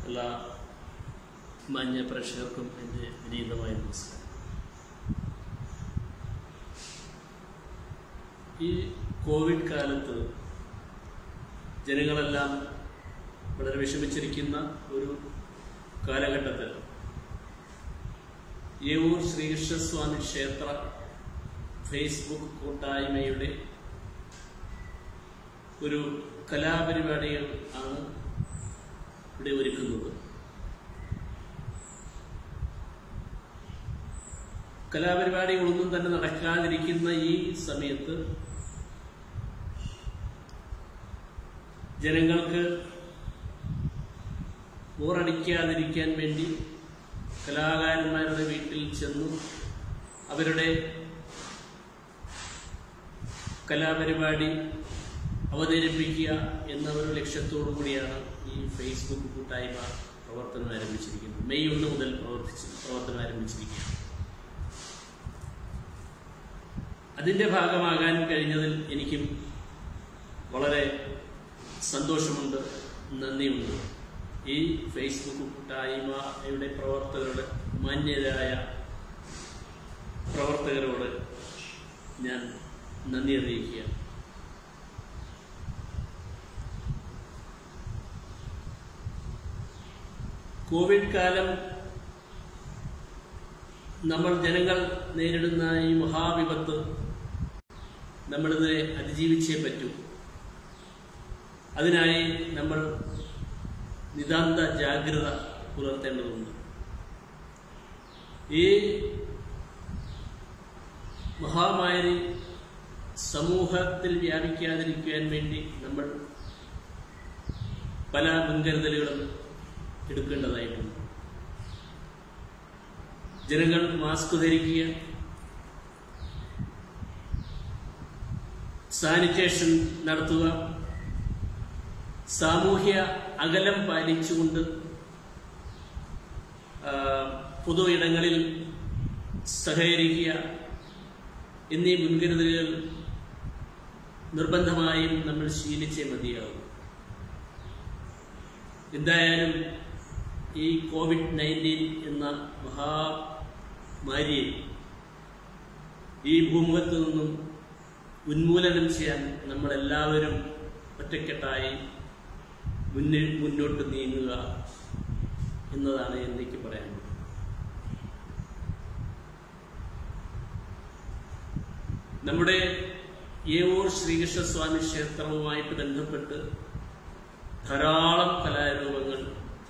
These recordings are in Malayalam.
എല്ലാ മാന്യ പ്രേക്ഷകർക്കും എൻ്റെ വിനീതമായ നമസ്കാരം ഈ കോവിഡ് കാലത്ത് ജനങ്ങളെല്ലാം വളരെ വിഷമിച്ചിരിക്കുന്ന ഒരു കാലഘട്ടത്തിൽ ഏവൂർ ശ്രീകൃഷ്ണസ്വാമി ക്ഷേത്ര ഫേസ്ബുക്ക് കൂട്ടായ്മയുടെ ഒരു കലാപരിപാടികൾ ആണ് ഇവിടെ ഒരുക്കുന്നത് കലാപരിപാടികളൊന്നും തന്നെ നടക്കാതിരിക്കുന്ന ഈ സമയത്ത് ജനങ്ങൾക്ക് ബോറടിക്കാതിരിക്കാൻ വേണ്ടി കലാകാരന്മാരുടെ വീട്ടിൽ ചെന്ന് അവരുടെ കലാപരിപാടി അവതരിപ്പിക്കുക എന്ന ഒരു ലക്ഷ്യത്തോടു കൂടിയാണ് ഈ ഫേസ്ബുക്ക് കൂട്ടായ്മ പ്രവർത്തനം ആരംഭിച്ചിരിക്കുന്നത് മെയ് ഒന്ന് മുതൽ പ്രവർത്തിച്ച് പ്രവർത്തനം ആരംഭിച്ചിരിക്കുകയാണ് അതിന്റെ ഭാഗമാകാൻ കഴിഞ്ഞതിൽ എനിക്കും വളരെ സന്തോഷമുണ്ട് നന്ദിയുണ്ട് ഈ ഫേസ്ബുക്ക് കൂട്ടായ്മയുടെ പ്രവർത്തകരുടെ മാന്യരായ പ്രവർത്തകരോട് ഞാൻ നന്ദി അറിയിക്കുകയാണ് കോവിഡ് കാലം നമ്മൾ ജനങ്ങൾ നേരിടുന്ന ഈ മഹാവിപത്ത് നമ്മളിത് അതിജീവിച്ചേ പറ്റൂ അതിനായി നമ്മൾ നിതാന്ത ജാഗ്രത പുലർത്തേണ്ടതുണ്ട് ഈ മഹാമാരി സമൂഹത്തിൽ വ്യാപിക്കാതിരിക്കാൻ വേണ്ടി നമ്മൾ പല മുൻകരുതലുകളും എടുക്കേണ്ടതായിട്ടുണ്ട് ജനങ്ങൾ മാസ്ക് ധരിക്കുക സാനിറ്റേഷൻ നടത്തുക സാമൂഹ്യ അകലം പാലിച്ചുകൊണ്ട് ആ, പൊതു ഇടങ്ങളിൽ സഹകരിക്കുക എന്നീ മുൻകരുതലുകൾ നിർബന്ധമായും നമ്മൾ ശീലിച്ചേ മതിയാവും എന്തായാലും ഈ കോവിഡ് നയൻറ്റീൻ എന്ന മഹാമാരിയെ ഈ ഭൂമുഖത്ത് നിന്നും ഉന്മൂലനം ചെയ്യാൻ നമ്മളെല്ലാവരും ഒറ്റക്കെട്ടായി മുന്നിൽ മുന്നോട്ട് നീങ്ങുക എന്നതാണ് എനിക്ക് പറയാനുള്ളത് നമ്മുടെ ഏവൂർ ശ്രീകൃഷ്ണസ്വാമി ക്ഷേത്രവുമായിട്ട് ബന്ധപ്പെട്ട് ധാരാളം കലാരൂപങ്ങൾ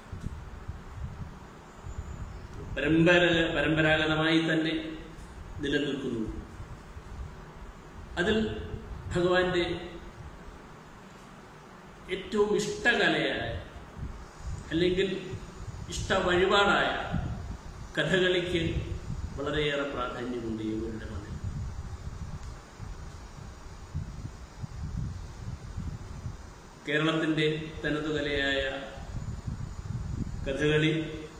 പരമ്പര പരമ്പരാഗതമായി തന്നെ നിലനിൽക്കുന്നു അതിൽ ഭഗവാന്റെ ഏറ്റവും ഇഷ്ടകലയായ അല്ലെങ്കിൽ ഇഷ്ട വഴിപാടായ കഥകളിക്ക് വളരെയേറെ പ്രാധാന്യമുണ്ട് ഇവരുടെ മണ്ണിൽ കേരളത്തിന്റെ തനതുകലയായ കഥകളി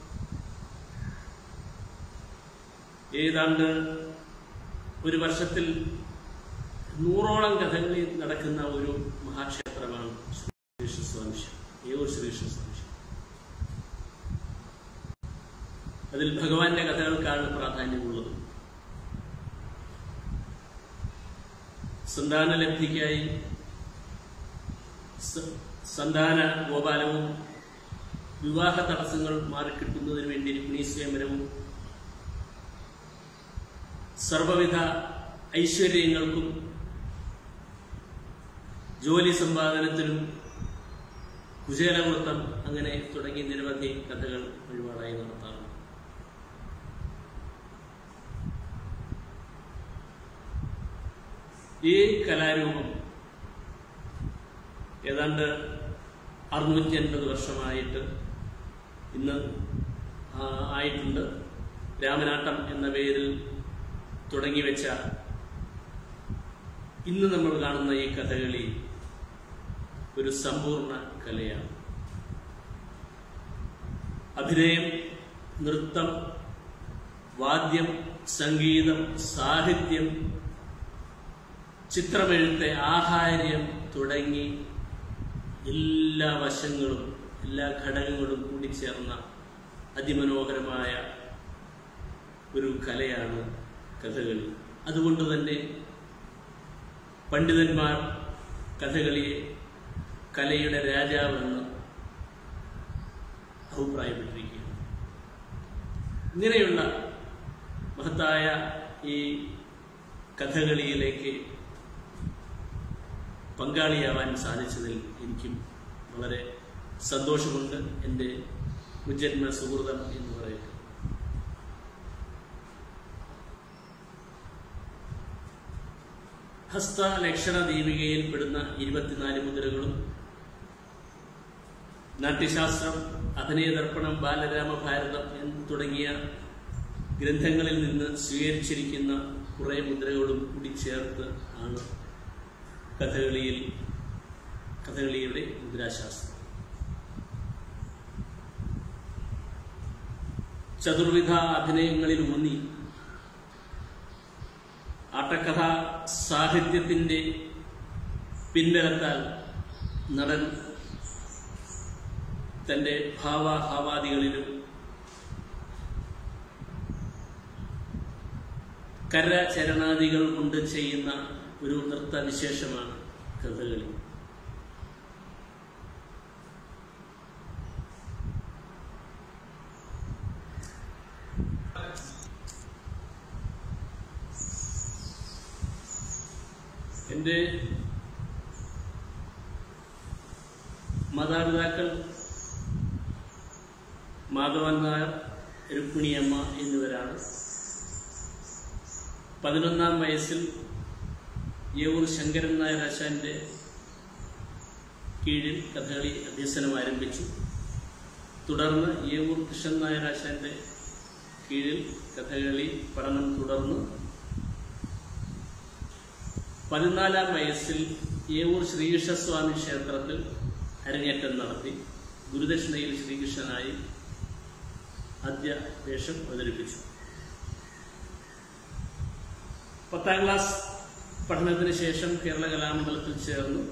ഏതാണ്ട് ഒരു വർഷത്തിൽ നൂറോളം കഥകളി നടക്കുന്ന ഒരു മഹാക്ഷേത്രമാണ് ശ്രീകൃഷ്ണസ്വാമി ക്ഷേത്രം. ഏവൂർ ശ്രീകൃഷ്ണസ്വാമി ക്ഷേത്രം. അതിൽ ഭഗവാന്റെ കഥകൾക്കാണ് പ്രാധാന്യമുള്ളത് സന്താനലബ്ധിക്കായി സ- സന്താന ഗോപാലവും വിവാഹ തടസ്സങ്ങൾ മാറിക്കിട്ടുന്നതിന് വേണ്ടി രുക്മിണീ സ്വയംവരവും സർവവിധ ഐശ്വര്യങ്ങൾക്കും ജോലി സമ്പാദനത്തിനും കുചേലവൃത്തം അങ്ങനെ തുടങ്ങി നിരവധി കഥകൾ വഴിപാടായി നടത്താറുണ്ട് ഈ കലാരൂപം ഏതാണ്ട് അറുന്നൂറ്റി അൻപത് വർഷമായിട്ട് ഇന്ന് ആ, ആയിട്ടുണ്ട് രാമനാട്ടം എന്ന പേരിൽ തുടങ്ങി വെച്ച ഇന്ന് നമ്മൾ കാണുന്ന ഈ കഥകളി ഒരു സമ്പൂർണ്ണ കലയാണ് അഭിനയം നൃത്തം വാദ്യം സംഗീതം സാഹിത്യം ചിത്രമെഴുത്ത് ആഹാര്യം തുടങ്ങി എല്ലാ വശങ്ങളും എല്ലാ ഘടകങ്ങളും കൂടിച്ചേർന്ന അതിമനോഹരമായ ഒരു കലയാണ് കഥകളി അതുകൊണ്ട് തന്നെ പണ്ഡിതന്മാർ കഥകളിയെ കലയുടെ രാജാവെന്ന് അഭിപ്രായപ്പെട്ടിരിക്കുകയാണ് ഇങ്ങനെയുള്ള മഹത്തായ ഈ കഥകളിയിലേക്ക് പങ്കാളിയാവാൻ സാധിച്ചതിൽ എനിക്കും വളരെ സന്തോഷമുണ്ട് എൻ്റെ മുജന്മ സുഹൃതം എന്ന് പറയുന്നത് ഹസ്ത ലക്ഷണ ദീപികയിൽ പെടുന്ന ഇരുപത്തിനാല് മുദ്രകളും നാട്യശാസ്ത്രം അഭിനയദർപ്പണം ബാലരാമഭാരതം എന്ന് തുടങ്ങിയ ഗ്രന്ഥങ്ങളിൽ നിന്ന് സ്വീകരിച്ചിരിക്കുന്ന കുറെ മുദ്രകളും കൂടി ചേർത്ത് ആണ് കഥകളിയിൽ കഥകളിയുടെ മുദ്രാശാസ്ത്രം ചതുർവിധ അഭിനയങ്ങളിൽ ഊന്നി ആട്ടക്കഥ സാഹിത്യത്തിന്റെ പിൻബലത്താൽ നടൻ തന്റെ ഭാവഹാവാദികളിലും കരചരണാദികൾ കൊണ്ട് ചെയ്യുന്ന ഒരു നൃത്തവിശേഷമാണ് കഥകളി എൻ്റെ മാതാപിതാക്കൾ മാധവൻ നായർ രുക്മിണിയമ്മ എന്നിവരാണ് പതിനൊന്നാം വയസ്സിൽ യേവൂർ ശങ്കരൻ നായർ ആശാന്റെ കീഴിൽ കഥകളി അഭ്യസനം ആരംഭിച്ചു തുടർന്ന് യേവൂർ കൃഷ്ണൻ നായർ ആശാന്റെ കീഴിൽ കഥകളി പഠനം തുടർന്നു പതിനാലാം വയസ്സിൽ ഏവൂർ ശ്രീകൃഷ്ണസ്വാമി ക്ഷേത്രത്തിൽ അരങ്ങേറ്റം നടത്തി ഗുരുദക്ഷിണയിൽ ശ്രീകൃഷ്ണനായി ആദ്യ വേഷം അവതരിപ്പിച്ചു പത്താം ക്ലാസ് പഠനത്തിന് ശേഷം കേരള കലാമണ്ഡലത്തിൽ ചേർന്നു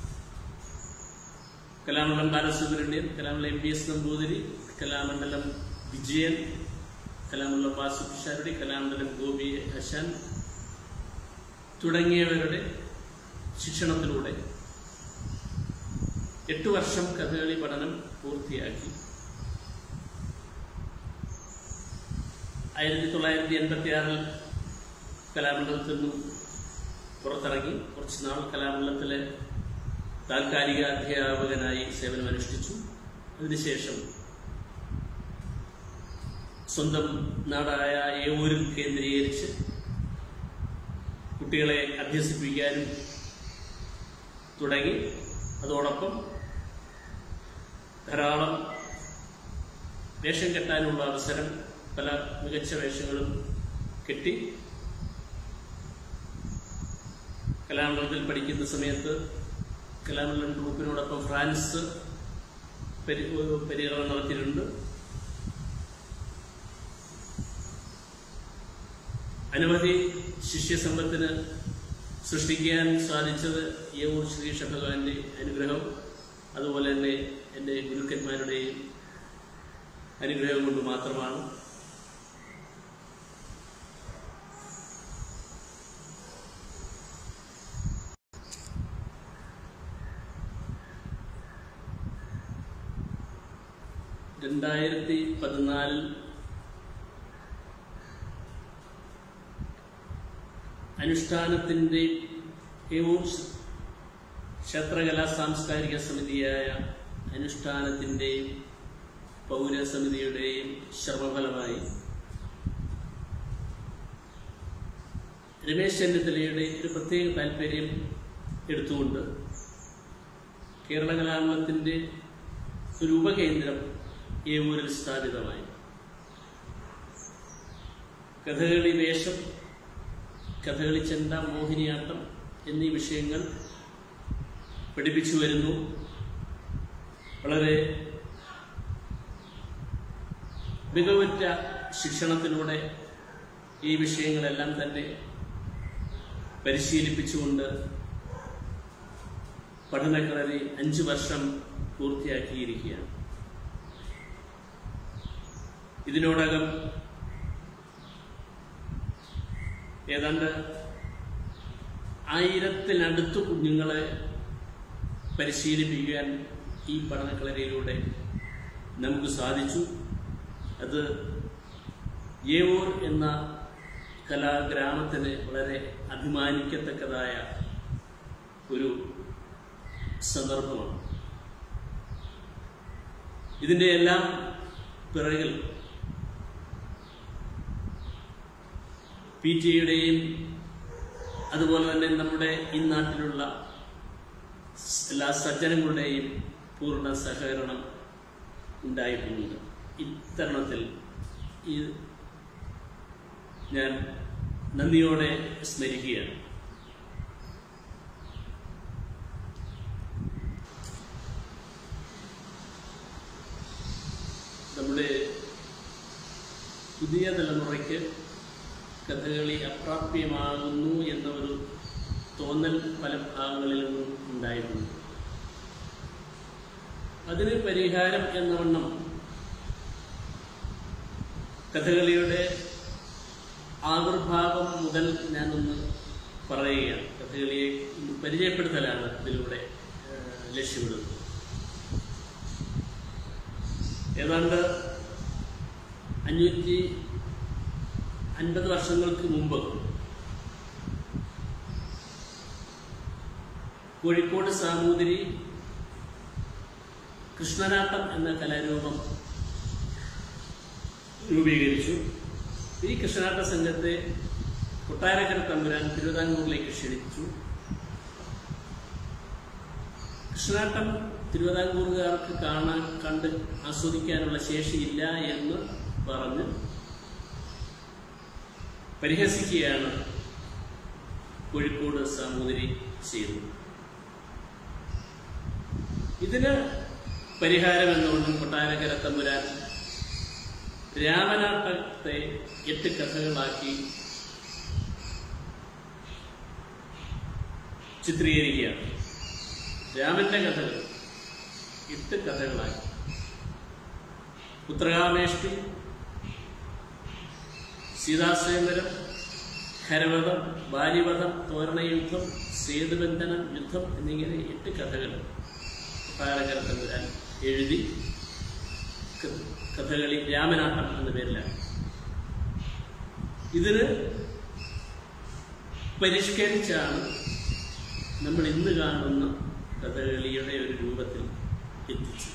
Kalamandalam Balasubrahmanyan Kalamandalam M P S Namboothiri Kalamandalam Vijayan Kalamandalam Vasu Pisharody Kalamandalam Gopi Asan തുടങ്ങിയവരുടെ ശിക്ഷണത്തിലൂടെ എട്ട് വർഷം കഥകളി പഠനം പൂർത്തിയാക്കി ആയിരത്തി തൊള്ളായിരത്തി എൺപത്തി ആറിൽ കലാമണ്ഡലത്തിൽ നിന്നും പുറത്തിറങ്ങി കുറച്ച് നാൾ കലാമണ്ഡലത്തിലെ താൽക്കാലിക അധ്യാപകനായി സേവനമനുഷ്ഠിച്ചു അതിനുശേഷം സ്വന്തം നാടായ ഏവൂരിൽ കേന്ദ്രീകരിച്ച് കുട്ടികളെ അഭ്യസിപ്പിക്കാനും തുടങ്ങി അതോടൊപ്പം ധാരാളം വേഷം കെട്ടാനുള്ള അവസരം പല മികച്ച വേഷങ്ങളും കെട്ടി കലാമണ്ഡലത്തിൽ പഠിക്കുന്ന സമയത്ത് കലാമണ്ഡലം ഗ്രൂപ്പിനോടൊപ്പം ഫ്രാൻസ് പരി പര്യടനം നടത്തിയിട്ടുണ്ട് അനവധി ശിഷ്യസമ്പത്തിന് സൃഷ്ടിക്കാൻ സാധിച്ചത് യേവൂർ ശ്രീകൃഷ്ണ ഭഗവാന്റെ അനുഗ്രഹം അതുപോലെ തന്നെ എൻ്റെ ഗുരുക്കന്മാരുടെയും അനുഗ്രഹം കൊണ്ട് മാത്രമാണ് രണ്ടായിരത്തി പതിനാലിൽ അനുഷ്ഠാനത്തിൻ്റെ ഏവൂർ ക്ഷേത്രകലാ സാംസ്കാരിക സമിതിയായ അനുഷ്ഠാനത്തിൻ്റെയും പൗരസമിതിയുടെയും ശ്രമഫലമായി രമേശ് ചെന്നിത്തലയുടെ ഒരു പ്രത്യേക താല്പര്യം എടുത്തുകൊണ്ട് കേരള കലാമണ്ഡലത്തിൻ്റെ ഒരു ഉപകേന്ദ്രം ഏവൂരിൽ സ്ഥാപിതമായി കഥകളി വേഷം കഥകളി ചെണ്ട മോഹിനിയാട്ടം എന്നീ വിഷയങ്ങൾ പഠിപ്പിച്ചു വരുന്നു വളരെ മികവുറ്റ ശിക്ഷണത്തിലൂടെ ഈ വിഷയങ്ങളെല്ലാം തന്നെ പരിശീലിപ്പിച്ചുകൊണ്ട് പഠനക്കളരി അഞ്ചു വർഷം പൂർത്തിയാക്കിയിരിക്കുകയാണ് ഇതിനോടകം ഏതാണ്ട് ആയിരത്തിനടുത്ത് കുഞ്ഞുങ്ങളെ പരിശീലിപ്പിക്കാൻ ഈ പഠനക്കളരിയിലൂടെ നമുക്ക് സാധിച്ചു അത് ഏവൂർ എന്ന കലാഗ്രാമത്തിന് വളരെ അഭിമാനിക്കത്തക്കതായ ഒരു സന്ദർഭമാണ് ഇതിൻ്റെ എല്ലാം പിറകിൽ പി ടി യുടെയും അതുപോലെ തന്നെ നമ്മുടെ ഈ നാട്ടിലുള്ള എല്ലാ സജ്ജനങ്ങളുടെയും പൂർണ്ണ സഹകരണം ഉണ്ടായിട്ടുണ്ട് ഇത്തരുണത്തിൽ ഈ ഞാൻ നന്ദിയോടെ സ്മരിക്കുകയാണ് നമ്മുടെ പുതിയ തലമുറയ്ക്ക് കഥകളി അപ്രാപ്യമാകുന്നു എന്ന ഒരു തോന്നൽ പല ഭാഗങ്ങളിൽ നിന്നും ഉണ്ടായിട്ടുണ്ട് അതിന് പരിഹാരം എന്ന വണ്ണം കഥകളിയുടെ ആവിർഭാവം മുതൽ ഞാനൊന്ന് പറയുകയാണ് കഥകളിയെ ഒന്ന് പരിചയപ്പെടുത്തലാണ് ഇതിലൂടെ ഏഹ്, ലക്ഷ്യമിടുന്നത് ഏതാണ്ട് അഞ്ഞൂറ്റി അൻപത് വർഷങ്ങൾക്ക് മുമ്പ് കോഴിക്കോട് സാമൂതിരി കൃഷ്ണനാട്ടം എന്ന കലാരൂപം രൂപീകരിച്ചു ഈ കൃഷ്ണനാട്ട സംഘത്തെ കൊട്ടാരക്കര തമ്പുരാൻ തിരുവിതാംകൂറിലേക്ക് ക്ഷണിച്ചു കൃഷ്ണനാട്ടം തിരുവിതാംകൂറുകാർക്ക് കാണാൻ കണ്ട് ആസ്വദിക്കാനുള്ള ശേഷിയില്ല എന്ന് പറഞ്ഞ് പരിഹസിക്കുകയാണ് കോഴിക്കോട് സാമൂതിരി ചെയ്തത് ഇതിന് പരിഹാരം എന്നുകൊണ്ടും കൊട്ടാരക്കര തമ്പുരാൻ രാമനാട്ടത്തെ എട്ട് കഥകളാക്കി ചിത്രീകരിക്കുകയാണ് രാമന്റെ കഥകൾ എട്ട് കഥകളാക്കി ഉത്തരകാമേഷ്ടി സീതാസ്വയംവരം ഹരവധം ബാലിവധം തോരണയുദ്ധം സേതുബന്ധനം യുദ്ധം എന്നിങ്ങനെ എട്ട് കഥകൾ കൊട്ടാരക്കര തമ്പുരാൻ എഴുതി ക- കഥകളി രാമനാട്ടം എന്ന പേരിലാണ് ഇതിന് പരിഷ്കരിച്ചാണ് നമ്മൾ ഇന്ന് കാണുന്ന കഥകളിയുടെ ഒരു രൂപത്തിൽ എത്തിച്ചത്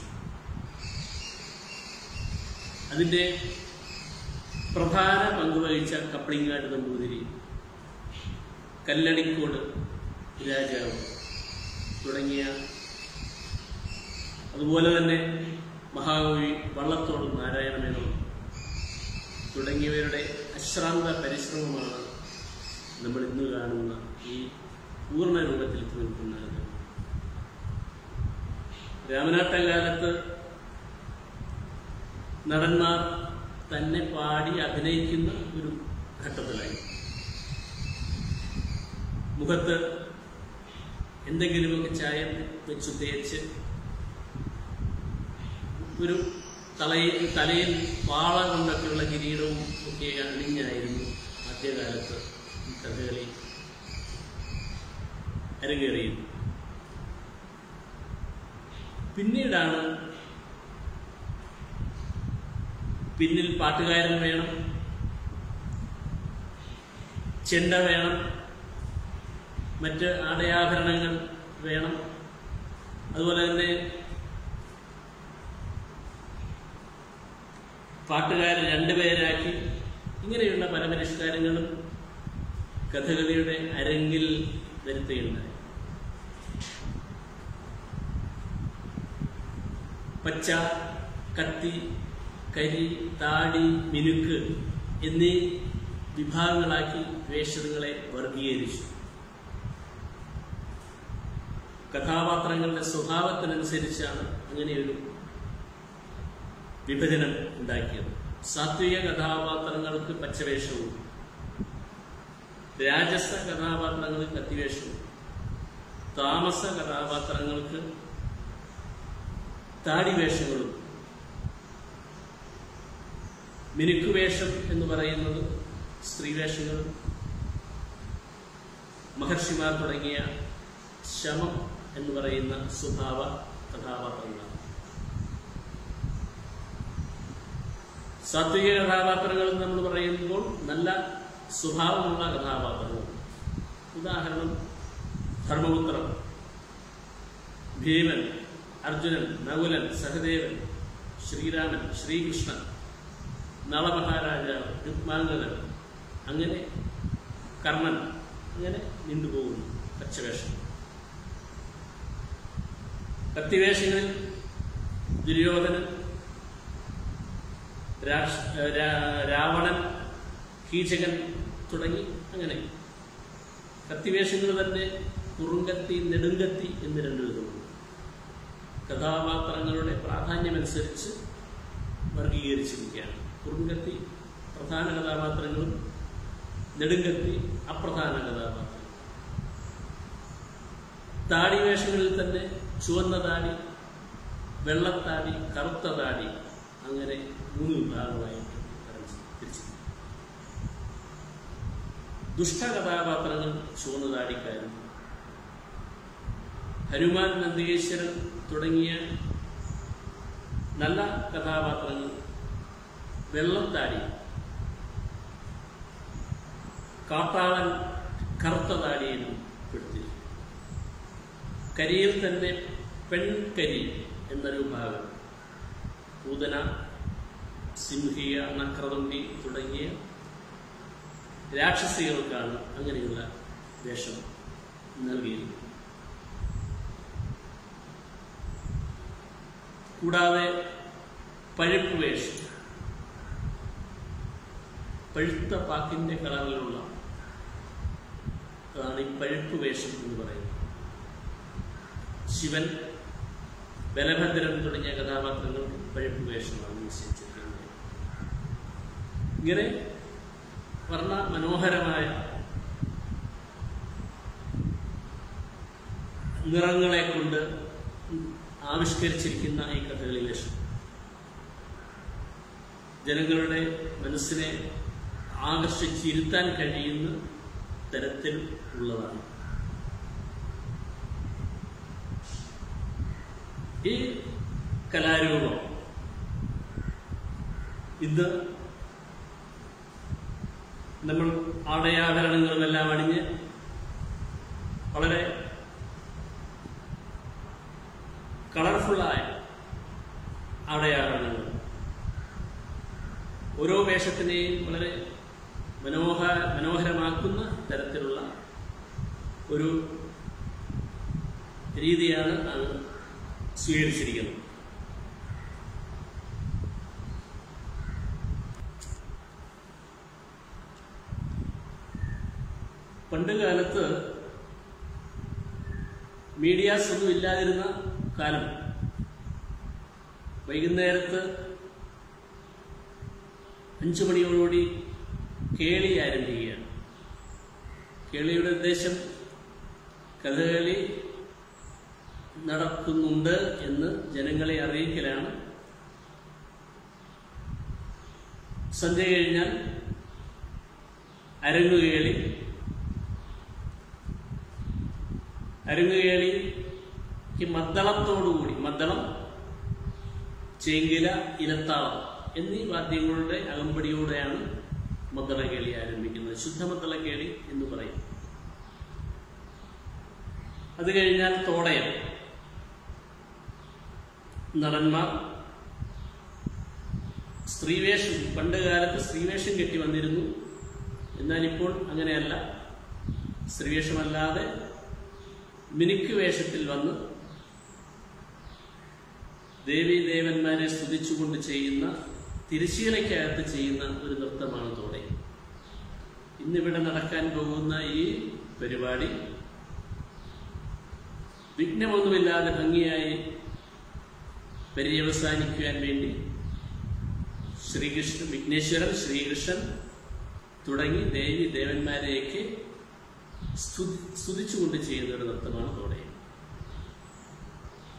അതിൻ്റെ പ്രധാന പങ്കുവഹിച്ച കപ്പളിങ്ങാട് നമ്പൂതിരി കല്ലടിക്കോട് രാജാവ് തുടങ്ങിയ അതുപോലെ തന്നെ മഹാകവി വള്ളത്തോട് നാരായണ മേനോൻ തുടങ്ങിയവരുടെ അശ്രാന്ത പരിശ്രമമാണ് നമ്മൾ ഇന്ന് കാണുന്ന ഈ പൂർണ്ണ രൂപത്തിൽ എത്തി നിൽക്കുന്നത് രാമനാട്ടകാലത്ത് നടന്മാർ തന്നെ പാടി അഭിനയിക്കുന്ന ഒരു ഘട്ടത്തിലായി മുഖത്ത് എന്തെങ്കിലുമൊക്കെ ചായം വെച്ച് തേച്ച് ഒരു തലയിൽ തലയിൽ വാള കൊണ്ടൊക്കെയുള്ള കിരീടവും ഒക്കെ അണിഞ്ഞായിരുന്നു ആദ്യകാലത്ത് ഈ കഥകളി അരങ്ങേറിയത് പിന്നീടാണ് പിന്നിൽ പാട്ടുകാരൻ വേണം ചെണ്ട വേണം മറ്റ് ആടയാഭരണങ്ങൾ വേണം അതുപോലെ തന്നെ പാട്ടുകാരെ രണ്ടുപേരാക്കി ഇങ്ങനെയുള്ള പല പരിഷ്കാരങ്ങളും കഥകളിയുടെ അരങ്ങിൽ വരുത്തുകയുണ്ടായി പച്ച കത്തി കരി താടി മിനുക്ക് എന്നീ വിഭാഗങ്ങളാക്കി വേഷങ്ങളെ വർഗീകരിച്ചു കഥാപാത്രങ്ങളുടെ സ്വഭാവത്തിനനുസരിച്ചാണ് അങ്ങനെയൊരു വിഭജനം ഉണ്ടാക്കിയത് സാത്വിക കഥാപാത്രങ്ങൾക്ക് പച്ചവേഷവും രാജസ കഥാപാത്രങ്ങൾക്ക് കത്തിവേഷവും താമസ കഥാപാത്രങ്ങൾക്ക് താടിവേഷങ്ങളും മിനുക്കുവേഷം എന്ന് പറയുന്നത് സ്ത്രീവേഷങ്ങൾ മഹർഷിമാർ തുടങ്ങിയ ശമം എന്ന് പറയുന്ന സ്വഭാവ കഥാപാത്രങ്ങളാണ് സാത്വിക കഥാപാത്രങ്ങൾ എന്ന് നമ്മൾ പറയുമ്പോൾ നല്ല സ്വഭാവമുള്ള കഥാപാത്രങ്ങൾ ഉദാഹരണം ധർമ്മപുത്രൻ ഭീമൻ അർജുനൻ നകുലൻ സഹദേവൻ ശ്രീരാമൻ ശ്രീകൃഷ്ണൻ നളമഹാരാജാവ് രുക്മാംഗതൻ അങ്ങനെ കർണൻ അങ്ങനെ നീണ്ടുപോകുന്നു പച്ചവേഷം കത്തിവേഷങ്ങളിൽ ദുര്യോധനൻ രാക്ഷ- രാ- രാവണൻ കീചകൻ തുടങ്ങി അങ്ങനെ കത്തിവേഷങ്ങൾ തന്നെ കുറുങ്കത്തി നെടുങ്കത്തി എന്ന് രണ്ട് വിധമുണ്ട് കഥാപാത്രങ്ങളുടെ പ്രാധാന്യമനുസരിച്ച് വർഗീകരിച്ചിരിക്കുകയാണ് കുറുങ്കത്തി പ്രധാന കഥാപാത്രങ്ങളും നെടുങ്കത്തി അപ്രധാന കഥാപാത്രം താടി വേഷങ്ങളിൽ തന്നെ ചുവന്ന താടി വെള്ളത്താടി കറുത്ത താടി അങ്ങനെ മൂന്ന് വിഭാഗമായിട്ട് തരം തിരിച്ചിരിക്കുന്നു ദുഷ്ടകഥാപാത്രങ്ങൾ ചുവന്ന താടിക്കാരും ഹനുമാൻ നന്ദികേശ്വരൻ തുടങ്ങിയ നല്ല കഥാപാത്രങ്ങൾ വെള്ളത്താടി കാട്ടാളൻ കറുത്ത താടിയിലും പെടുത്തിയിരിക്കുന്നു കരിയിൽ തന്നെ പെൺകരി എന്നൊരു ഭാഗം പൂതന സിംഹിയ നക്രതമ്പി തുടങ്ങിയ രാക്ഷസികൾക്കാണ് അങ്ങനെയുള്ള വേഷം നൽകിയിരിക്കുന്നത് കൂടാതെ പഴുപ്പ് വേഷം പഴുത്ത പാക്കിന്റെ കളറിലുള്ള അതാണ് ഈ പഴുപ്പ് വേഷം എന്ന് പറയുന്നത് ശിവൻ ബലഭദ്രൻ തുടങ്ങിയ കഥാപാത്രങ്ങൾക്ക് പഴുപ്പ് വേഷമാണ് നിശ്ചയിച്ചിരിക്കുന്നത് ഇങ്ങനെ വർണ്ണ മനോഹരമായ നിറങ്ങളെ കൊണ്ട് ആവിഷ്കരിച്ചിരിക്കുന്ന ഈ കഥകളിലെ ജനങ്ങളുടെ മനസ്സിനെ ആകർഷിച്ചിരുത്താൻ കഴിയുന്ന തരത്തിൽ ഉള്ളതാണ് ഈ കലാരൂപം ഇന്ന് നമ്മൾ ആടയാഭരണങ്ങളുമെല്ലാം അണിഞ്ഞ് വളരെ കളർഫുള്ളായ ആടയാഭരണങ്ങൾ ഓരോ വേഷത്തിനെയും വളരെ മനോഹ മനോഹരമാക്കുന്ന തരത്തിലുള്ള ഒരു രീതിയാണ് അത് സ്വീകരിച്ചിരിക്കുന്നത് പണ്ട് കാലത്ത് മീഡിയാസ് ഒന്നും ഇല്ലാതിരുന്ന കാലം വൈകുന്നേരത്ത് അഞ്ചു മണിയോടുകൂടി കേളി ആരംഭിക്കുകയാണ് കേളിയുടെ ഉദ്ദേശം കഥകളി നടക്കുന്നുണ്ട് എന്ന് ജനങ്ങളെ അറിയിക്കലാണ് സന്ധ്യ കഴിഞ്ഞാൽ അരങ്ങുകേളി അരങ്ങുകേളിക്ക് മദ്ദളത്തോടുകൂടി മദ്ദളം ചേങ്കില ഇലത്താളം എന്നീ വാദ്യങ്ങളുടെ അകമ്പടിയോടെയാണ് മദ്ദളക്കേളി ആരംഭിക്കുന്നത് ശുദ്ധമദ്ദളക്കേളി എന്ന് പറയും അത് കഴിഞ്ഞാൽ തോടയം നടന്മാർ സ്ത്രീവേഷം പണ്ട് കാലത്ത് സ്ത്രീവേഷം കെട്ടി വന്നിരുന്നു എന്നാൽ ഇപ്പോൾ അങ്ങനെയല്ല സ്ത്രീവേഷമല്ലാതെ മിനുക്ക് വേഷത്തിൽ വന്ന് ദേവീ ദേവന്മാരെ സ്തുതിച്ചുകൊണ്ട് ചെയ്യുന്ന തിരശീലയ്ക്കകത്ത് ചെയ്യുന്ന ഒരു നൃത്തമാണ് തോടെ ഇന്നിവിടെ നടക്കാൻ പോകുന്ന ഈ പരിപാടി വിഘ്നമൊന്നുമില്ലാതെ ഭംഗിയായി പര്യവസാനിക്കുവാൻ വേണ്ടി ശ്രീകൃഷ്ണൻ വിഘ്നേശ്വരൻ ശ്രീകൃഷ്ണൻ തുടങ്ങി ദേവി ദേവന്മാരെയൊക്കെ സ്തുതി സ്തുതിച്ചുകൊണ്ട് ചെയ്യുന്ന ഒരു നൃത്തമാണ് തോടെ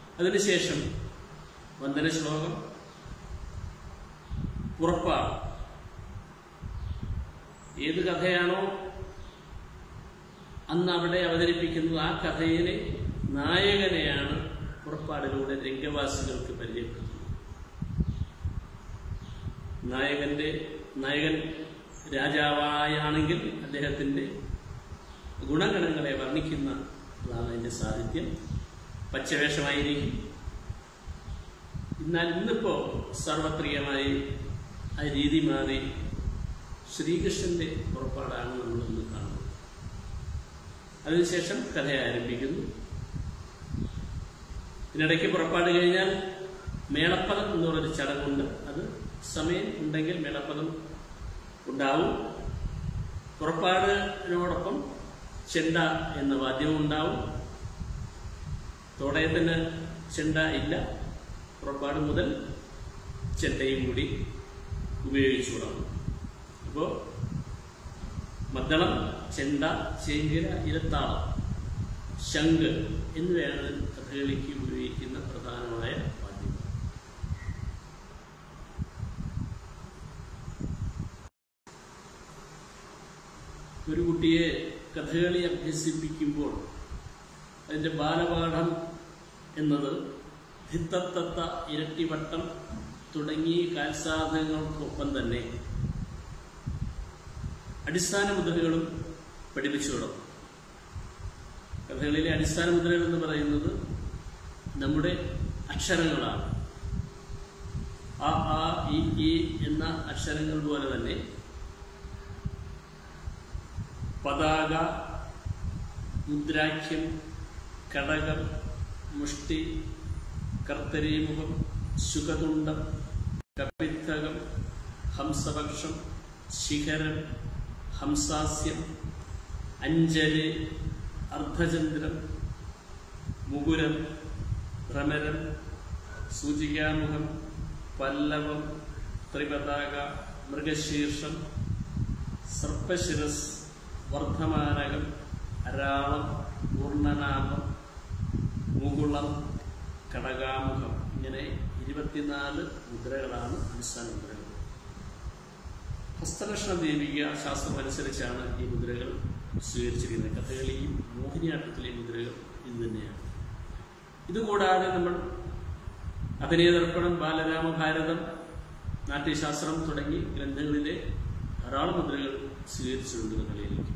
അതിനുശേഷം വന്ദന ശ്ലോകം പുറപ്പാട് ഏത് കഥയാണോ അന്ന് അവിടെ അവതരിപ്പിക്കുന്നത് ആ കഥയിലെ നായകനെയാണ് പുറപ്പാടിലൂടെ രംഗവാസികൾക്ക് പരിചയപ്പെടുത്തുന്നത് നായകന്റെ നായകൻ രാജാവായാണെങ്കിൽ അദ്ദേഹത്തിന്റെ ഗുണഗണങ്ങളെ വർണ്ണിക്കുന്ന അതാണ് അതിന്റെ സാഹിത്യം പച്ചവേഷമായിരിക്കും എന്നാൽ ഇന്നിപ്പോ സാർവത്രികമായി ആ രീതി മാറി ശ്രീകൃഷ്ണന്റെ പുറപ്പാടാണ് നമ്മൾ ഇന്ന് കാണുന്നത് അതിനുശേഷം കഥ ആരംഭിക്കുന്നു ഇതിനിടയ്ക്ക് പുറപ്പാട് കഴിഞ്ഞാൽ മേളപ്പദം എന്ന് പറഞ്ഞൊരു ചടങ്ങുണ്ട് അത് സമയം ഉണ്ടെങ്കിൽ മേളപ്പദം ഉണ്ടാവും പുറപ്പാടിനോടൊപ്പം ചെണ്ട എന്ന വാദ്യവും ഉണ്ടാവും തോടയത്തിന് ചെണ്ട ഇല്ല പുറപ്പാട് മുതൽ ചെണ്ടയും കൂടി ഉപയോഗിച്ചു തുടങ്ങും അപ്പോൾ മദ്ദളം ചെണ്ട ചേങ്കിര ഇരത്താളം ശംഖ് എന്നിവയാണ് കഥകളിക്ക് ഉപയോഗിക്കുന്ന പ്രധാനമായ വാദ്യങ്ങൾ ഒരു കുട്ടിയെ കഥകളി അഭ്യസിപ്പിക്കുമ്പോൾ അതിന്റെ ബാലപാഠം എന്നത് ഭിത്തത്തത്ത ഇരട്ടിവട്ടം തുടങ്ങിയ കാൽസാധനങ്ങൾക്കൊപ്പം തന്നെ അടിസ്ഥാന മുദ്രകളും പഠിപ്പിച്ചു തുടങ്ങും കഥകളിലെ അടിസ്ഥാന മുദ്രകൾ എന്ന് പറയുന്നത് നമ്മുടെ അക്ഷരങ്ങളാണ് ആ ആ ഇ ഈ എന്ന അക്ഷരങ്ങൾ പോലെ തന്നെ പതാക മുദ്രാഖ്യം കടകം മുഷ്ടി കർത്തരീമുഖം ശുഖതുണ്ടം കപിത്തകം ഹംസപക്ഷം ശിഖരം ഹംസാസ്യം അഞ്ജലി അർദ്ധചന്ദ്രം മുകുരം ഭ്രമരം സൂചികാമുഖം പല്ലവം ത്രിപതാക മൃഗശീർഷം സർപ്പശിരസ് വർദ്ധമാനകം അരാളം പൂർണ്ണനാമം മുകുളം കടകാമുഖം ഇങ്ങനെ ഇരുപത്തിനാല് മുദ്രകളാണ് അടിസ്ഥാന മുദ്രകൾ ഹസ്തലക്ഷണ ദീപിക ശാസ്ത്രം അനുസരിച്ചാണ് ഈ മുദ്രകൾ സ്വീകരിച്ചിരിക്കുന്നത് കഥകളിയും മോഹിനിയാട്ടത്തിലെ മുദ്രകൾ ഇത് തന്നെയാണ് ഇതുകൂടാതെ നമ്മൾ അഭിനയദർപ്പണം ബാലരാമഭാരതം നാട്യശാസ്ത്രം തുടങ്ങി ഗ്രന്ഥങ്ങളിലെ ധാരാളം മുദ്രകൾ സ്വീകരിച്ചിട്ടുണ്ട് കഥകളിയിലേക്ക്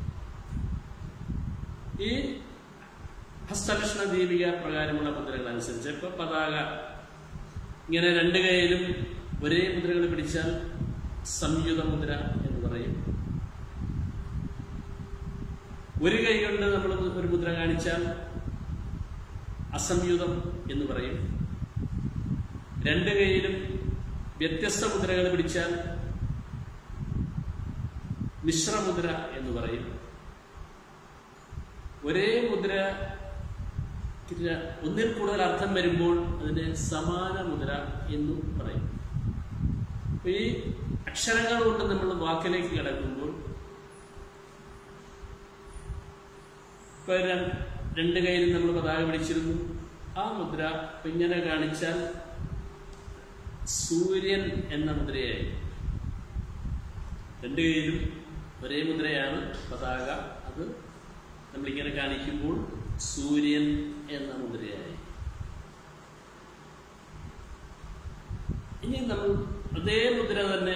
ഈ ഹസ്തലക്ഷണ ദീപിക പ്രകാരമുള്ള മുദ്രകൾ അനുസരിച്ച് ഇപ്പൊ പതാക ഇങ്ങനെ രണ്ട് കൈയിലും ഒരേ മുദ്രകൾ പിടിച്ചാൽ സംയുത മുദ്ര എന്ന് പറയും ഒരു കൈ കൊണ്ട് നമ്മൾ ഒരു മുദ്ര കാണിച്ചാൽ അസംയുതം എന്ന് പറയും രണ്ട് കൈയിലും വ്യത്യസ്ത മുദ്രകൾ പിടിച്ചാൽ മിശ്രമുദ്ര എന്ന് പറയും ഒരേ മുദ്ര ഒന്നിൽ കൂടുതൽ അർത്ഥം വരുമ്പോൾ അതിന് സമാന മുദ്ര എന്നും പറയും അപ്പൊ ഈ അക്ഷരങ്ങൾ കൊണ്ട് നമ്മൾ വാക്കിലേക്ക് കിടക്കുമ്പോൾ ഇപ്പൊ രണ്ട് കയ്യിലും നമ്മൾ പതാക പിടിച്ചിരുന്നു ആ മുദ്ര ഇപ്പൊ ഇങ്ങനെ കാണിച്ചാൽ സൂര്യൻ എന്ന മുദ്രയായി രണ്ട് കയ്യിലും ഒരേ മുദ്രയാണ് പതാക അത് നമ്മളിങ്ങനെ കാണിക്കുമ്പോൾ സൂര്യൻ എന്ന മുദ്രയായി ഇനി നമ്മൾ അതേ മുദ്ര തന്നെ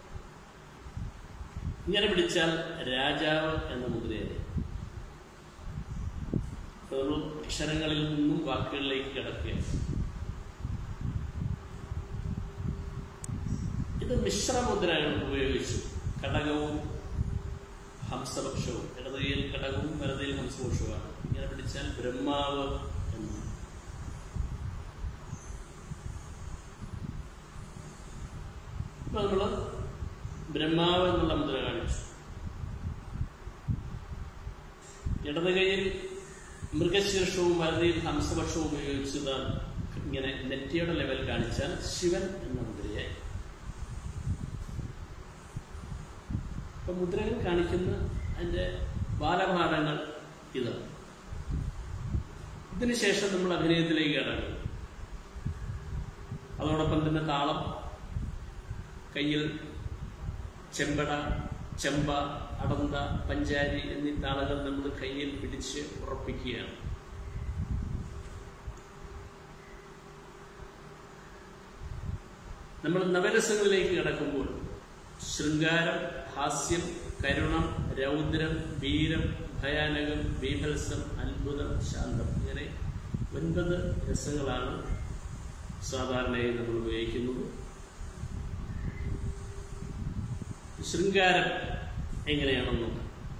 ഇങ്ങനെ പിടിച്ചാൽ രാജാവ് എന്ന മുദ്രയായി നമ്മൾ അക്ഷരങ്ങളിൽ നിന്നും വാക്കുകളിലേക്ക് കിടക്കുകയാണ് ഇത് മിശ്രമുദ്രകൾ ഉപയോഗിച്ചു കടകവും ഹംസപക്ഷവും ഇടതയിൽ കടകവും വലതയിൽ ഹംസപക്ഷവുമാണ് ഇങ്ങനെ പിടിച്ചാൽ ബ്രഹ്മാവ് എന്നാണ് ഇപ്പൊ നമ്മള് ബ്രഹ്മാവ് എന്നുള്ള മുദ്ര കാണിച്ചു ഇടത് കൈയിൽ മൃഗശീർഷവും വലതയിൽ ഹംസപക്ഷവും ഉപയോഗിച്ചതാണ് ഇങ്ങനെ നെറ്റിയുടെ ലെവൽ കാണിച്ചാൽ ശിവൻ എന്ന മുദ്രയായി ഇപ്പൊ മുദ്രകൾ കാണിക്കുന്ന അതിന്റെ ബാലപാഠങ്ങൾ ഇതാണ് ഇതിനുശേഷം നമ്മൾ അഭിനയത്തിലേക്ക് കടന്നു അതോടൊപ്പം തന്നെ താളം കയ്യിൽ ചെമ്പട ചെമ്പ അടന്ത പഞ്ചാരി എന്നീ താളുകൾ നമ്മൾ കയ്യിൽ പിടിച്ച് ഉറപ്പിക്കുകയാണ് നമ്മൾ നവരസങ്ങളിലേക്ക് കടക്കുമ്പോൾ ശൃംഗാരം ഹാസ്യം കരുണം രൗദ്രം വീരം ഭയാനകം ബീഭത്സം അത്ഭുതം ശാന്തം ഇങ്ങനെ ഒൻപത് രസങ്ങളാണ് സാധാരണയായി നമ്മൾ ഉപയോഗിക്കുന്നത് ശൃംഗാരം എങ്ങനെയാണെന്ന് നോക്കാം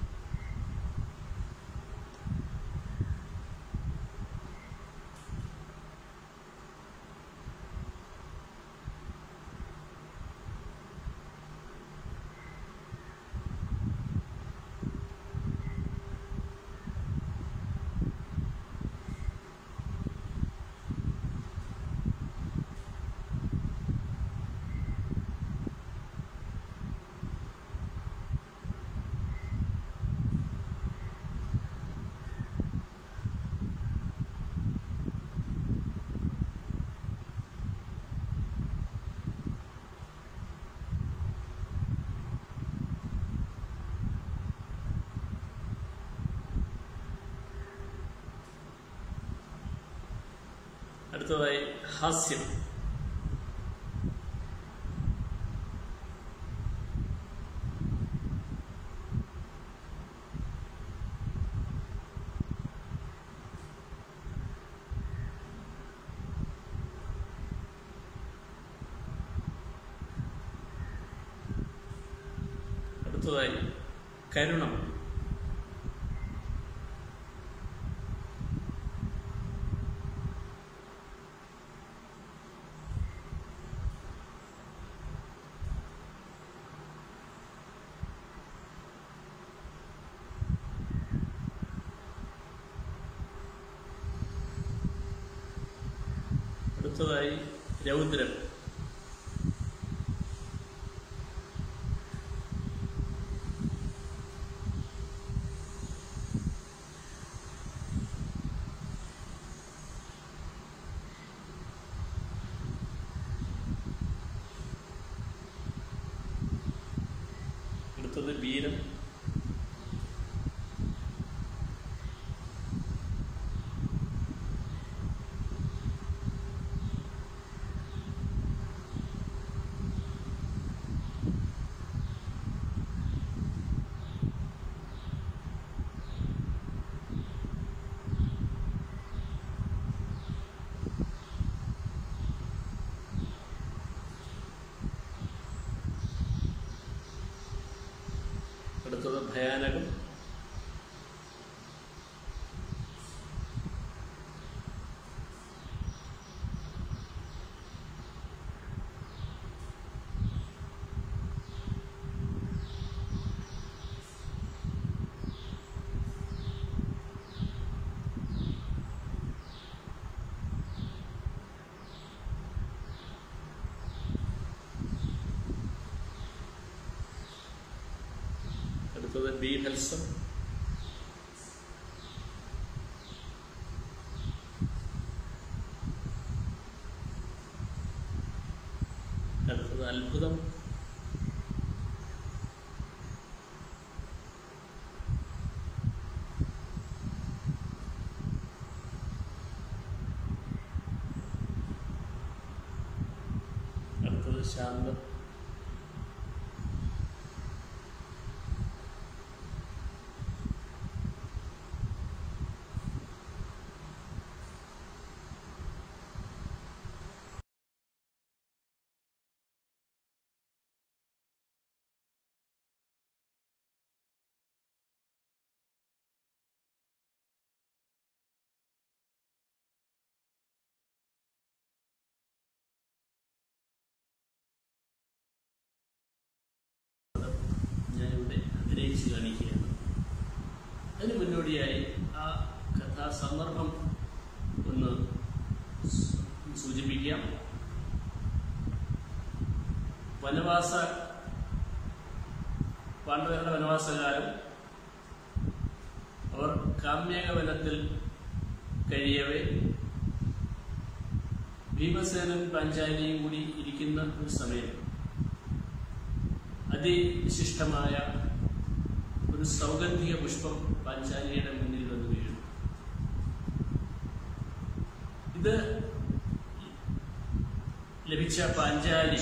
അടുത്തതായി ഹാസ്യം അടുത്തതായി കരുണം അടുത്തതായി രൗദ്രം അടുത്തത് വീരം അടുത്തത് ഭയാനകം അടുത്തത് ബീഭത്സം അടുത്തത് അത്ഭുതം അടുത്തത് ശാന്തം ഞാനിവിടെ അഭിനയിച്ച് കാണിക്കുകയാണ് അതിന് മുന്നോടിയായി ആ കഥാസന്ദർഭം ഒന്ന് സൂ- സൂചിപ്പിക്കാം വനവാസ പാണ്ഡവരുടെ വനവാസകാലം അവർ കാമ്യക വനത്തിൽ കഴിയവേ ഭീമസേനൻ പാഞ്ചാലിയും കൂടി ഇരിക്കുന്ന ഒരു സമയം അതിവിശിഷ്ടമായ ഒരു സൗഗന്ധിക പുഷ്പം പാഞ്ചാലിയുടെ മുന്നിൽ വന്ന് വീഴും ഇത് ലഭിച്ച പാഞ്ചാലി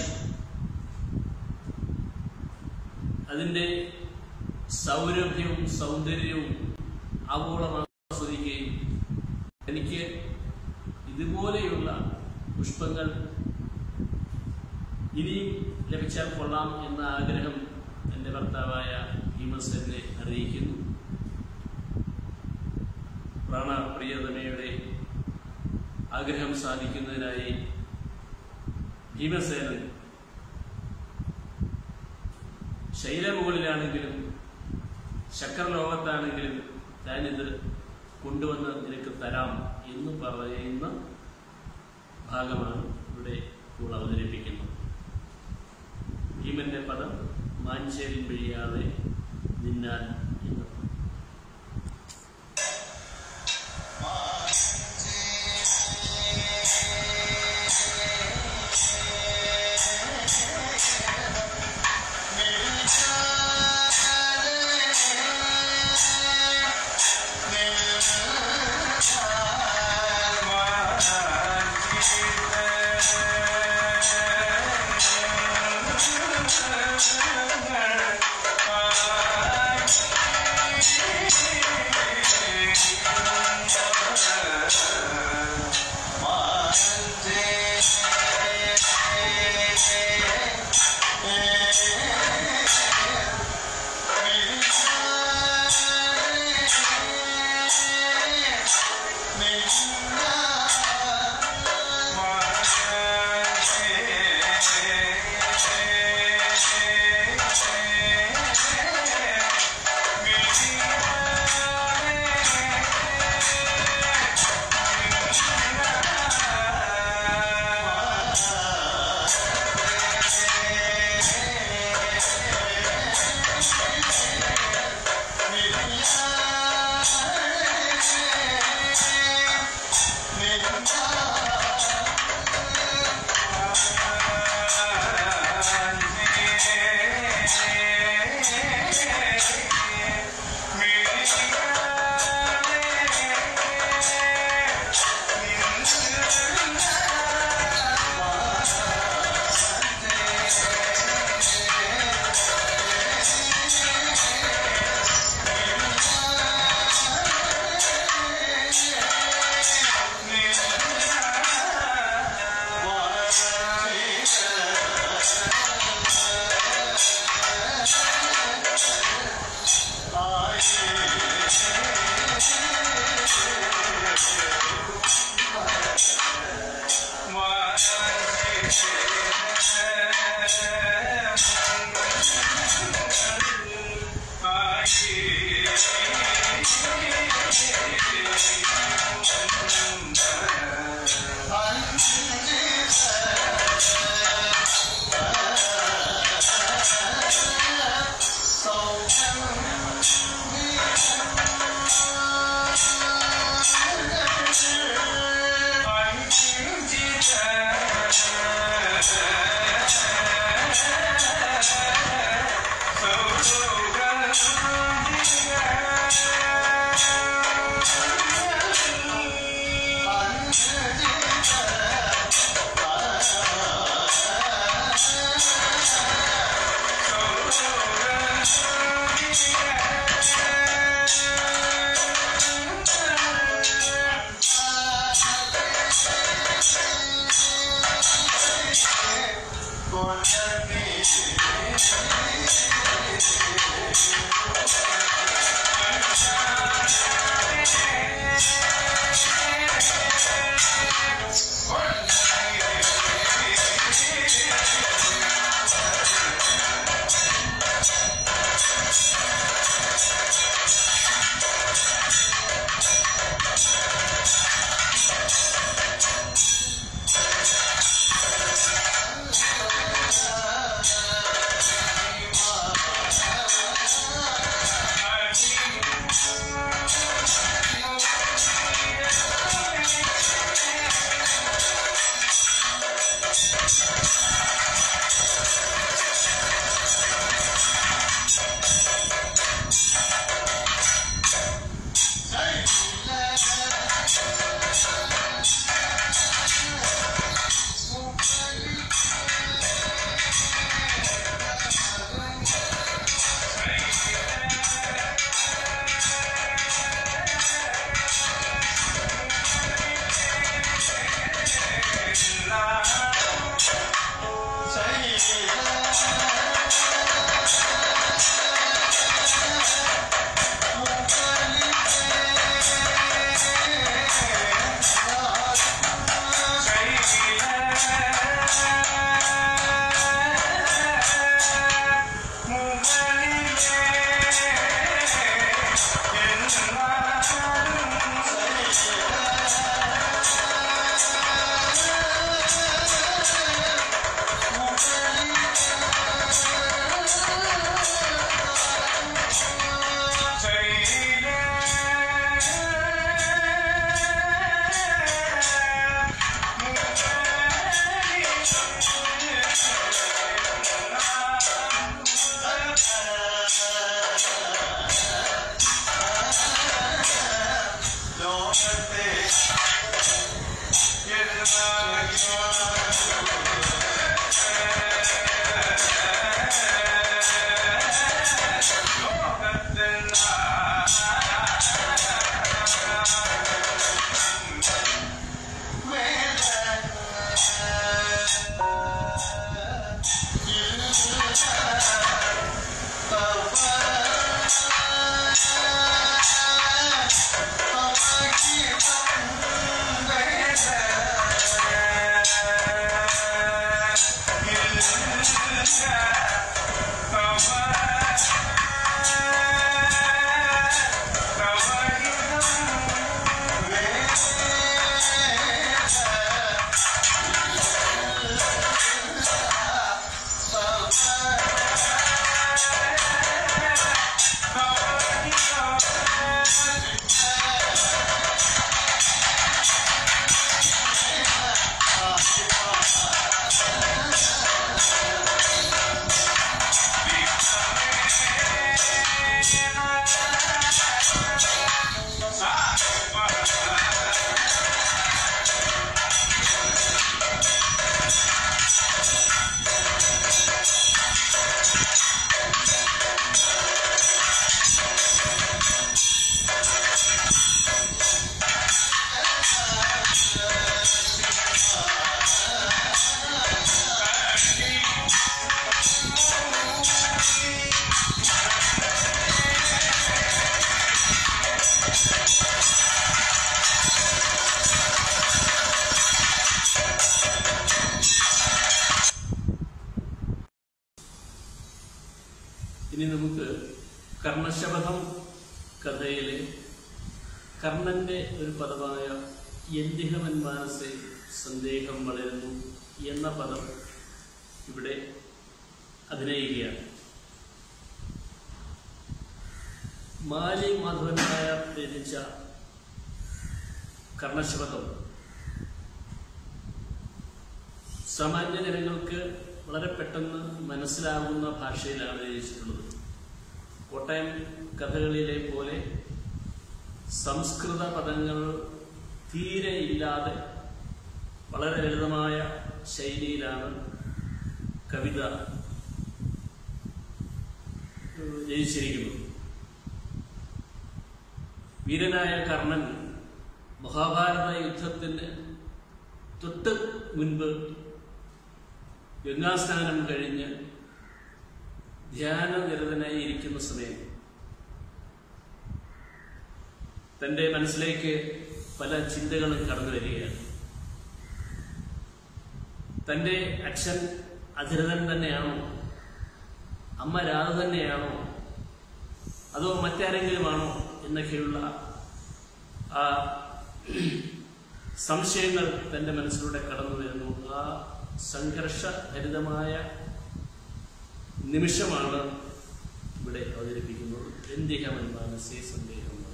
അതിന്റെ സൗരഭ്യവും സൗന്ദര്യവും ആവോളം ആസ്വദിക്കുകയും എനിക്ക് ഇതുപോലെയുള്ള പുഷ്പങ്ങൾ ഇനിയും ലഭിച്ചാൽ കൊള്ളാം എന്ന ആഗ്രഹം എൻ്റെ ഭർത്താവായ ഭീമസേനെ അറിയിക്കുന്നു പ്രാണപ്രിയതമയുടെ ആഗ്രഹം സാധിക്കുന്നതിനായി ഭീമസേനൻ ശൈലമുകളിലാണെങ്കിലും ശക്കരലോകത്താണെങ്കിലും ഞാനിത് കൊണ്ടുവന്ന് നിനക്ക് തരാം എന്ന് പറയുന്ന ഭാഗമാണ് ഇവിടെ ഇപ്പോൾ അവതരിപ്പിക്കുന്നത് ഭീമന്റെ പദം മാഞ്ചേരി പിഴിയാതെ നിന്നാൽ എന്ന് Thank you. ഇനി നമുക്ക് കർണശപഥം കഥയിലെ കർണന്റെ ഒരു പദമായ യന്തിഹവൻ മാനസെ സന്ദേഹം വളരുന്നു എന്ന പദം ഇവിടെ അഭിനയിക്കുകയാണ് മാലി മാധവൻ നായർ രചിച്ച കർണശപഥം സാമാന്യ ജനങ്ങൾക്ക് വളരെ പെട്ടെന്ന് മനസ്സിലാകുന്ന ഭാഷയിലാണ് രചിച്ചിട്ടുള്ളത് കോട്ടയം കഥകളിലെ പോലെ സംസ്കൃത പദങ്ങൾ തീരെ ഇല്ലാതെ വളരെ ലളിതമായ ശൈലിയിലാണ് കവിത ഏഹ്, രചിച്ചിരിക്കുന്നത് വീരനായ കർണൻ മഹാഭാരത യുദ്ധത്തിന് തൊട്ട് മുൻപ് ഗംഗാസ്നാനം കഴിഞ്ഞ് ധ്യാനനിരതനായി ഇരിക്കുന്ന സമയം തന്റെ മനസ്സിലേക്ക് പല ചിന്തകളും കടന്നു വരികയാണ് തന്റെ അച്ഛൻ അധിരഥൻ തന്നെയാണോ അമ്മ രാധ തന്നെയാണോ അതോ മറ്റാരെങ്കിലുമാണോ എന്നൊക്കെയുള്ള ആ സംശയങ്ങൾ തന്റെ മനസ്സിലൂടെ കടന്നു വരുന്നു ആ സംഘർഷഭരിതമായ നിമിഷമാണ് ഇവിടെ അവതരിപ്പിക്കുന്നത് എന്തിഹമൻ മാനസേ സന്ദേഹം എന്ന്.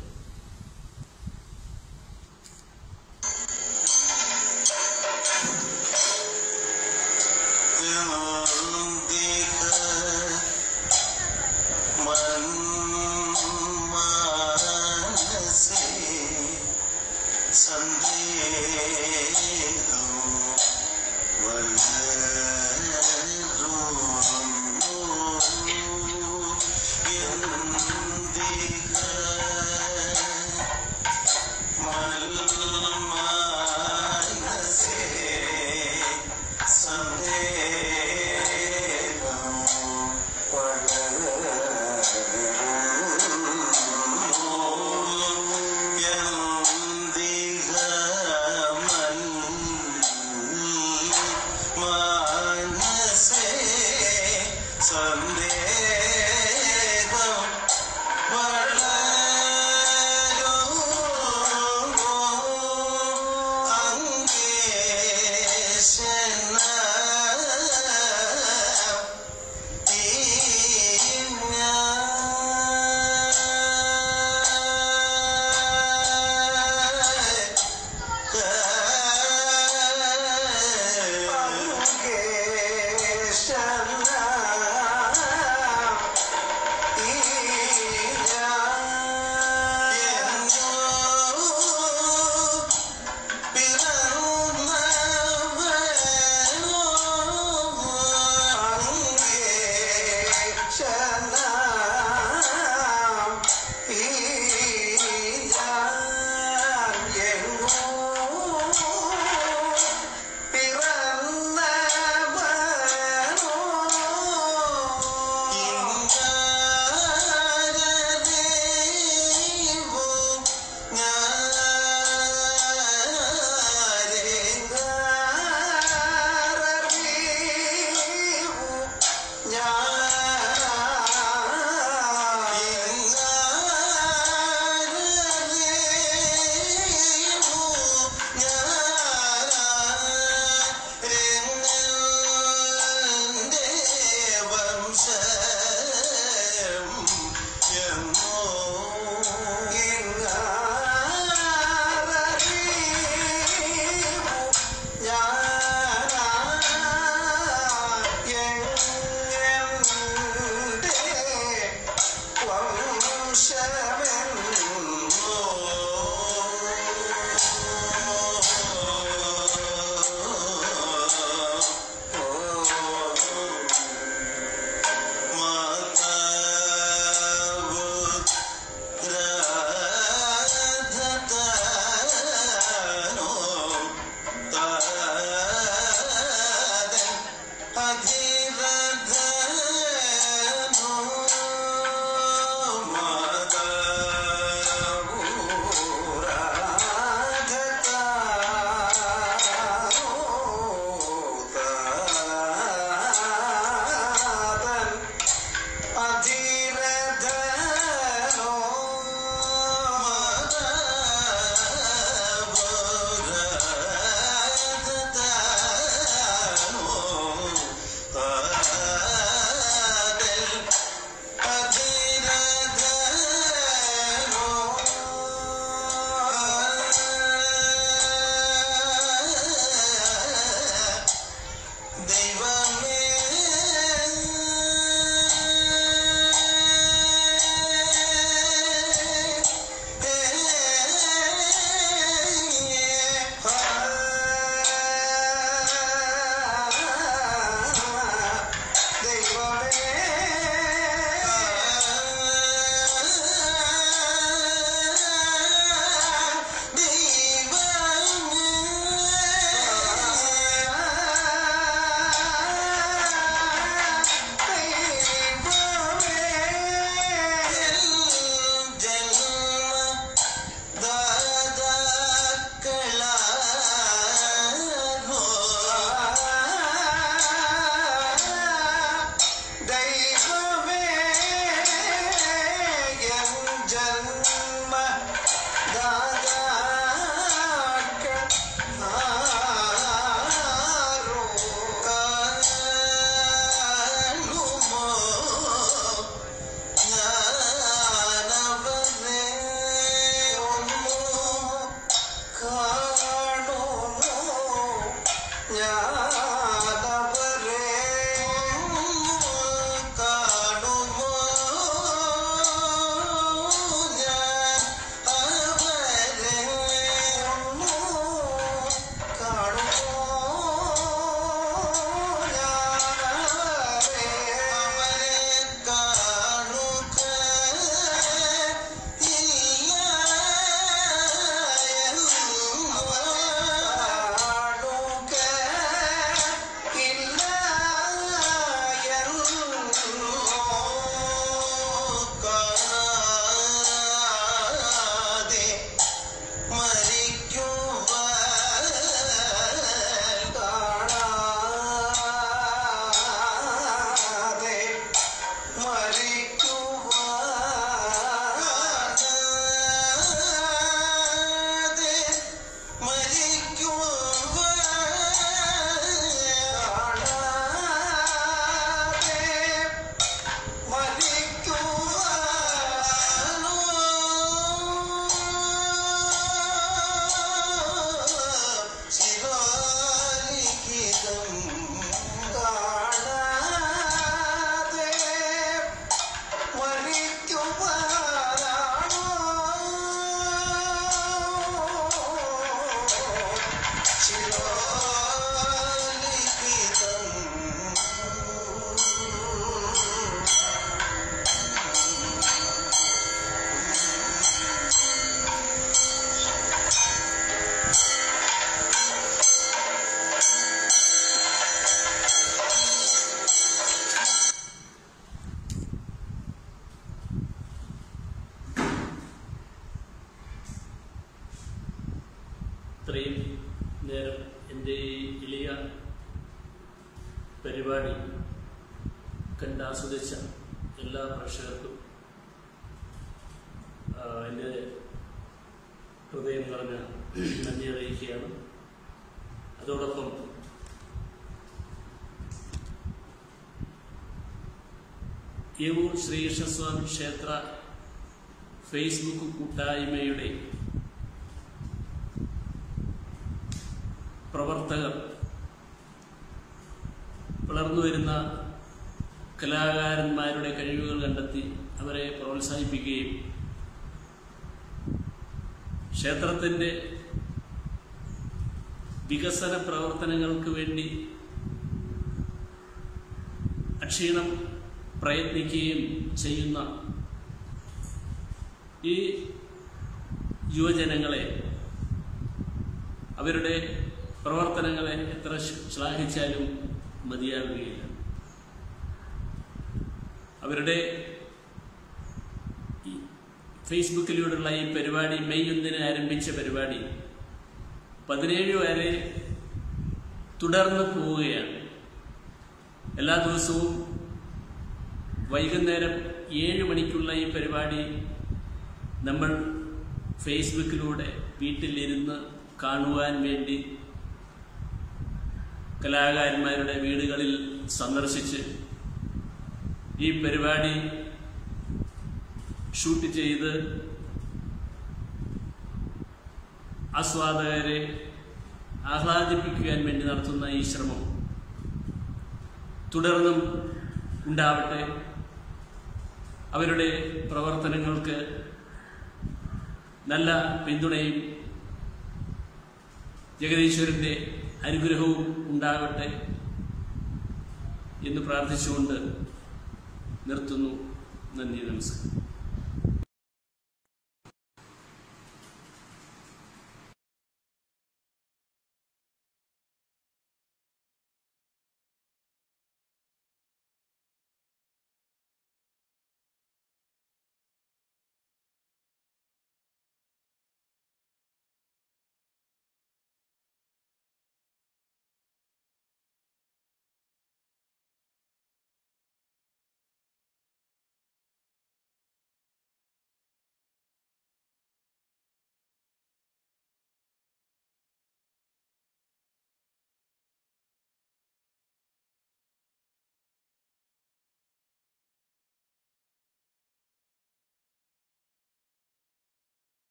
സന്ദേഹം ദൈവമേ ദൈവമേ എൻ ജന്മ ദാതാക്കൾ ആരോ കാണുമോ ഞാനവരെ ഒന്നു കാണുമോ ഞാനവരെ ഒന്നു കാണുമോ ഞാൻ അവരെ ഒന്നു കാണുമോ ഞാനവരെ അവരെ കാണുക ഇല്ല കാണുക ഇല്ല കാണാതെ മരിക്കുവാൻ കാണാതെ മരിക്കുവാനാതെ മരിക്കുവാനാതെ മരിക്കുവാനോ ശിവാലിഖിതം കാണാതെ മരിക്കുവാനാണോ ശിവാലിഖിതം ഇത്രയും നേരം എൻ്റെ ഈ എളിയ പരിപാടി കണ്ടാസ്വദിച്ച എല്ലാ പ്രേക്ഷകർക്കും ആ, എൻ്റെ ഹൃദയം നിറഞ്ഞ നന്ദി അറിയിക്കുകയാണ് അതോടൊപ്പം യവൂർ ശ്രീകൃഷ്ണസ്വാമി ക്ഷേത്ര ഫേസ്ബുക്ക് കൂട്ടായ്മയുടെ പ്രവർത്തകർ വളർന്നു വരുന്ന കലാകാരന്മാരുടെ കഴിവുകൾ കണ്ടെത്തി അവരെ പ്രോത്സാഹിപ്പിക്കുകയും ക്ഷേത്രത്തിൻ്റെ വികസന പ്രവർത്തനങ്ങൾക്ക് വേണ്ടി അക്ഷീണം പ്രയത്നിക്കുകയും ചെയ്യുന്ന ഈ യുവജനങ്ങളെ അവരുടെ പ്രവർത്തനങ്ങളെ എത്ര ശ്- ശ്ലാഘിച്ചാലും മതിയാകുകയില്ല അവരുടെ ഈ ഫേസ്ബുക്കിലൂടെയുള്ള ഈ പരിപാടി മെയ് ഒന്നിന് ആരംഭിച്ച പരിപാടി പതിനേഴ് വരെ തുടർന്ന് പോവുകയാണ് എല്ലാ ദിവസവും വൈകുന്നേരം ഏഴ് മണിക്കുള്ള ഈ പരിപാടി നമ്മൾ ഫേസ്ബുക്കിലൂടെ വീട്ടിലിരുന്ന് കാണുവാൻ വേണ്ടി കലാകാരന്മാരുടെ വീടുകളിൽ സന്ദർശിച്ച് ഈ പരിപാടി ഷൂട്ട് ചെയ്ത് ആസ്വാദകരെ ആഹ്ലാദിപ്പിക്കുവാൻ വേണ്ടി നടത്തുന്ന ഈ ശ്രമം തുടർന്നും ഉണ്ടാവട്ടെ അവരുടെ പ്രവർത്തനങ്ങൾക്ക് നല്ല പിന്തുണയും ജഗദീശ്വരന്റെ അനുഗ്രഹവും ഉണ്ടാകട്ടെ എന്ന് പ്രാർത്ഥിച്ചുകൊണ്ട് നിർത്തുന്നു നന്ദി നമസ്കാരം